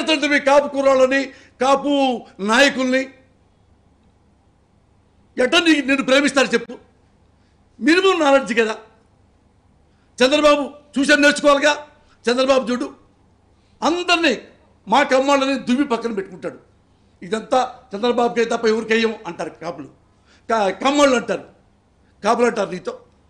తిడుతుంటే కాపు కుర్రాళ్ళని కాపు నాయకుల్ని ఎట్లా నీ నిన్ను ప్రేమిస్తారు చెప్పు మినిమం నాలెడ్జ్ కదా చంద్రబాబు చూసాను నేర్చుకోవాలిగా చంద్రబాబు చూడు అందరినీ మా కమ్మాళ్ళని దువ్వి పక్కన పెట్టుకుంటాడు ఇదంతా చంద్రబాబుకి తప్ప ఎవరికి వేయం అంటారు కాపులు కా- కమ్మోళ్ళు అంటారు కాపులు అంటారు నీతో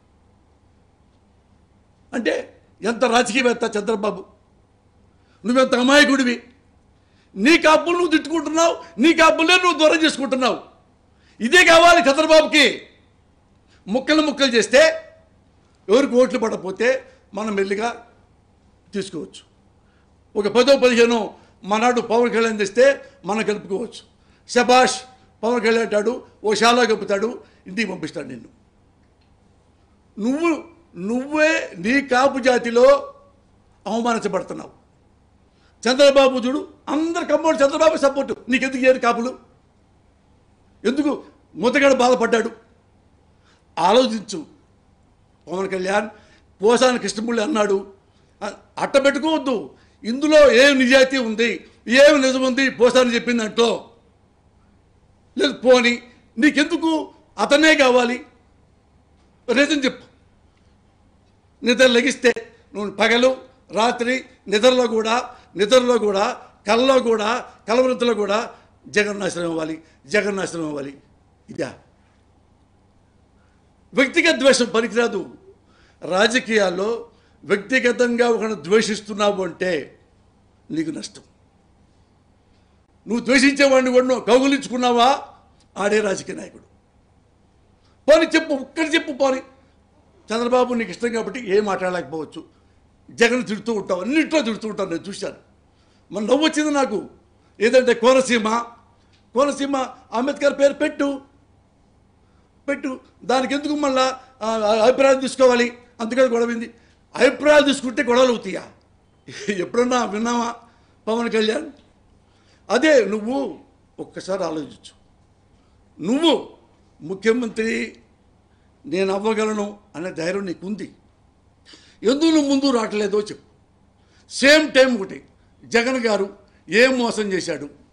అంటే ఎంత రాజకీయవేత్త చంద్రబాబు నువ్వెంత అమాయకుడివి నీ కాపులు నువ్వు తిట్టుకుంటున్నావు నీ కాపులే నువ్వు దూరం చేసుకుంటున్నావు ఇదే కావాలి చంద్రబాబుకి ముక్కలు ముక్కలు చేస్తే ఎవరికి ఓట్లు పడకపోతే మనం మెల్లిగా తీసుకోవచ్చు ఒక పదో పదిహేను మనాడు పవన్ కళ్యాణ్ తెస్తే మనం కలుపుకోవచ్చు శబాష్ పవన్ కళ్యాణ్ అంటాడు ఓ శాలా కప్పుతాడు ఇంటికి పంపిస్తాడు నిన్ను నువ్వు నువ్వే నీ కాపు జాతిలో అవమానించబడుతున్నావు చంద్రబాబు చూడు అందరు కమ్మోడు చంద్రబాబు సపోర్టు నీకెందుకు ఏరు కాపులు ఎందుకు ముతగడ బాధపడ్డాడు ఆలోచించు పవన్ కళ్యాణ్ పోసాని కృష్ణమూర్తి అన్నాడు అ- అట్ట పెట్టుకోవద్దు ఇందులో ఏం నిజాయితీ ఉంది ఏం నిజం ఉంది పోసాని చెప్పింది అంటో లేదు పోని నీకెందుకు అతనే కావాలి రీజన్ చెప్పు నిద్ర లెగిస్తే నువ్వు పగలు రాత్రి నిద్రలో కూడా నిద్రలో కూడా కళ్ళలో కూడా కలవృత్తిలో కూడా జగన్ నాశనం అవ్వాలి జగన్ నాశనం అవ్వాలి ఇదా వ్యక్తిగత ద్వేషం పనికిరాదు రాజకీయాల్లో వ్యక్తిగతంగా ఒకరిని ద్వేషిస్తున్నావు అంటే నీకు నష్టం నువ్వు ద్వేషించేవాడిని కూడా కౌగులించుకున్నావా ఆడే రాజకీయ నాయకుడు పోని చెప్పు ఒక్కటి చెప్పు పోని చంద్రబాబు నీకు ఇష్టం కాబట్టి ఏం మాట్లాడలేకపోవచ్చు జగన్ తిడుతూ ఉంటావు అన్నింటిలో తిడుతూ ఉంటాను నేను చూశాను మన నవ్వు వచ్చింది నాకు ఏదంటే కోనసీమ కోనసీమ అంబేద్కర్ పేరు పెట్టు పెట్టు దానికి ఎందుకు మళ్ళా ఆ, ఆ, అభిప్రాయాలు తీసుకోవాలి అందుకని గొడవైంది అభిప్రాయాలు తీసుకుంటే గొడవలు అవుతాయా ఎప్పుడన్నా విన్నావా పవన్ కళ్యాణ్ అదే నువ్వు ఒక్కసారి ఆలోచించు నువ్వు ముఖ్యమంత్రి నేను అవ్వగలను అనే ధైర్యం నీకు ఉంది ఎందుకు నువ్వు ముందు రావట్లేదో చెప్పు సేమ్ టైం ఒకటి జగన్ గారు ఏం మోసం చేశాడు